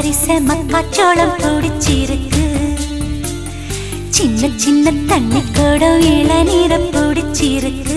குடிசை மக்காச்சோளம் பிடிச்சிருக்கு சின்ன சின்ன தண்ணி குடம் இளநீரை பிடிச்சிருக்கு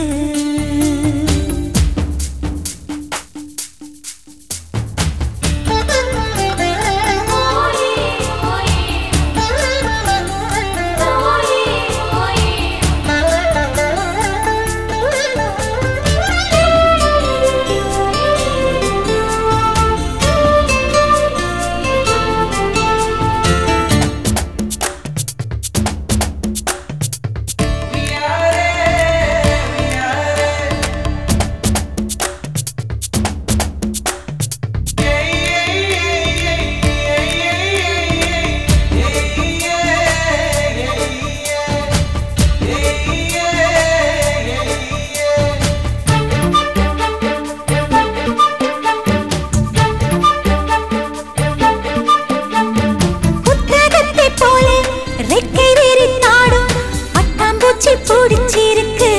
புத்தகத்தை போல ரெக்கை விரித்தாடும் பட்டாம்பூச்சி பிடிச்சிருக்கு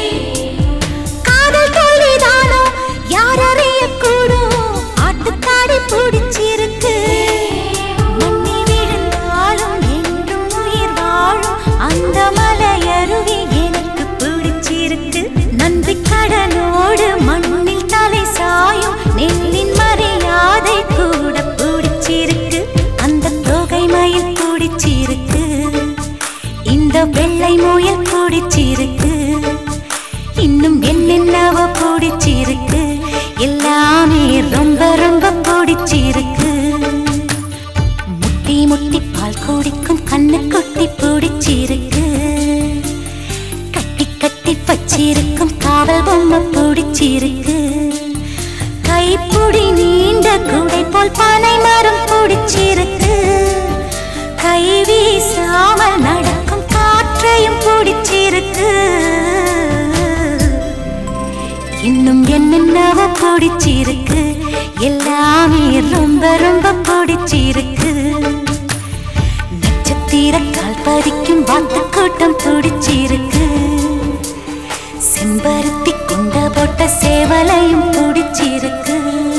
காதல் தோல்விதானோ யார் அறியக்கூடும் ஆட்டுக்காடி பிடிச்சிருக்கு மண்ணி விழுந்தாலும் என்றும் உயிர் வாழும் அந்த மலையருவி எனக்கு பிடிச்சிருக்கு நன்றி கடலோடு மண்ணில் தலை சாயும் நெல்லின் மரியாதை கூட பிடிச்சிருக்கு அந்த தொகை மயில் பிடிச்சிருக்கு இந்த வெள்ளை முயல் பிடிச்சிருக்கு இன்னும் என்னென்னவோ பிடிச்சிருக்கு எல்லாமே ரொம்ப ரொம்ப பிடிச்சிருக்கு முட்டி முட்டி பால் குடிக்கும் கண்ணு குட்டி பிடிச்சிருக்கு கட்டி கட்டி வச்சிருக்கும் காவல் பொம்மை பிடிச்சிருக்கு கைப்புடி நீண்ட குடை போல் பனை மரம் பிடிச்சிருக்கு கை வீசாமல் நடக்கும் காற்றையும் பிடிச்சிருக்கு இன்னும் என்னென்னவோ பிடிச்சிருக்கு எல்லாமே ரொம்ப ரொம்ப பிடிச்சிருக்கு நட்சத்திர கால் பதிக்கும் வாத்து கூட்டம் பிடிச்சிருக்கு செம்பருத்தி குண்ட போட்ட சேவலையும் பிடிச்சிருக்கு